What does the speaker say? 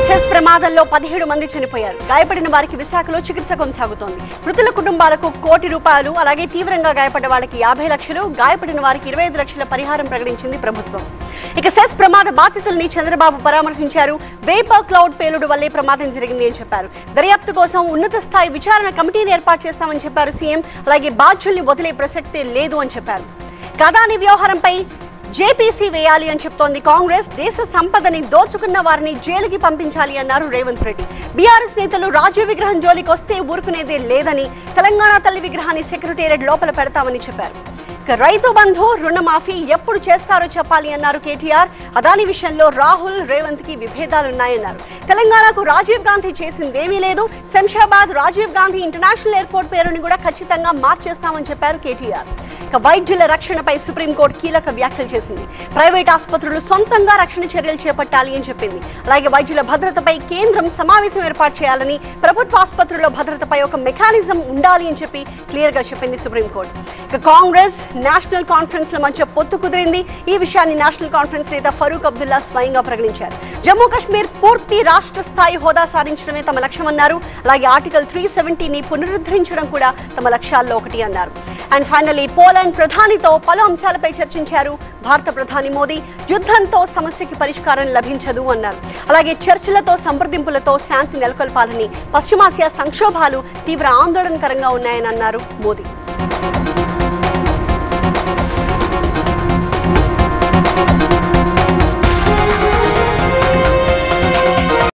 cess ప్రమాదంలో పదిహేడు మంది చనిపోయారు గాయపడిన వారికి విశాఖలో చికిత్స కొనసాగుతోంది మృతుల కుటుంబాలకు కోటి రూపాయలు అలాగే తీవ్రంగా గాయపడ్డ వాళ్ళకి యాభై లక్షలు గాయపడిన వారికి ఇరవై ఐదు లక్షల పరిహారం ప్రకటించింది ప్రభుత్వం ఇక సెస్ ప్రమాద బాధితుల్ని చంద్రబాబు పరామర్శించారు వేపర్ క్లౌడ్ పేలుడు వల్లే ప్రమాదం జరిగింది అని చెప్పారు దర్యాప్తు కోసం ఉన్నత స్థాయి విచారణ కమిటీని ఏర్పాటు చేస్తామని చెప్పారు సీఎం అలాగే బాధ్యుల్ని వదిలే ప్రసక్తే లేదు అని చెప్పారు కదాని వ్యవహారంపై జేపీసీ వేయాలి అని చెప్తోంది కాంగ్రెస్ దేశ సంపదని దోచుకున్న వారిని జైలుకి పంపించాలి అన్నారు రేవంత్ రెడ్డి బీఆర్ఎస్ నేతలు రాజీవ్ విగ్రహం జోలికి వస్తే ఊరుకునేదే లేదని తెలంగాణ తల్లి విగ్రహాన్ని సెక్రటేరియట్ లోపల పెడతామని చెప్పారు ఇక రైతు బంధు రుణమాఫీ ఎప్పుడు చేస్తారో చెప్పాలి అన్నారు కేటీఆర్ అదాని విషయంలో రాహుల్ రేవంత్ కి విభేదాలున్నాయన్నారు తెలంగాణకు రాజీవ్ గాంధీ చేసిందేమీ లేదు శంషాబాద్ రాజీవ్ గాంధీ ఇంటర్నేషనల్ ఎయిర్పోర్ట్ పేరుని కూడా ఖచ్చితంగా మార్చేస్తామని చెప్పారు కేటీఆర్ ఇక వైద్యుల రక్షణపై సుప్రీంకోర్టు కీలక వ్యాఖ్యలు చేసింది ప్రైవేట్ ఆసుపత్రులు సొంతంగా రక్షణ చర్యలు చేపట్టాలి అని చెప్పింది అలాగే వైద్యుల భద్రతపై కేంద్రం సమావేశం ఏర్పాటు చేయాలని ప్రభుత్వ ఆసుపత్రుల భద్రతపై ఒక మెకానిజం ఉండాలి అని చెప్పి క్లియర్ గా చెప్పింది సుప్రీంకోర్టు ఇక కాంగ్రెస్ నేషనల్ కాన్ఫరెన్స్ ల మధ్య పొత్తు కుదిరింది ఈ విషయాన్ని నేషనల్ కాన్ఫరెన్స్ నేత ఫరూక్ అబ్దుల్లా స్వయంగా ప్రకటించారు జమ్మూ కాశ్మీర్ పూర్తి రాష్ట్ర స్థాయి హోదా సాధించడమే తమ లక్ష్యమన్నారు అలాగే ఆర్టికల్ త్రీ సెవెంటీని పునరుద్ధరించడం కూడా తమ లక్ష్యాల్లో ఒకటి అన్నారు అండ్ ఫైనలీ పోలాండ్ ప్రధానితో పలు అంశాలపై చర్చించారు భారత ప్రధాని మోదీ యుద్ధంతో సమస్యకి పరిష్కారం లభించదు అన్నారు అలాగే చర్చలతో సంప్రదింపులతో శాంతి నెలకొల్పాలని పశ్చిమాసియా సంక్షోభాలు తీవ్ర ఆందోళనకరంగా ఉన్నాయని అన్నారు మోదీ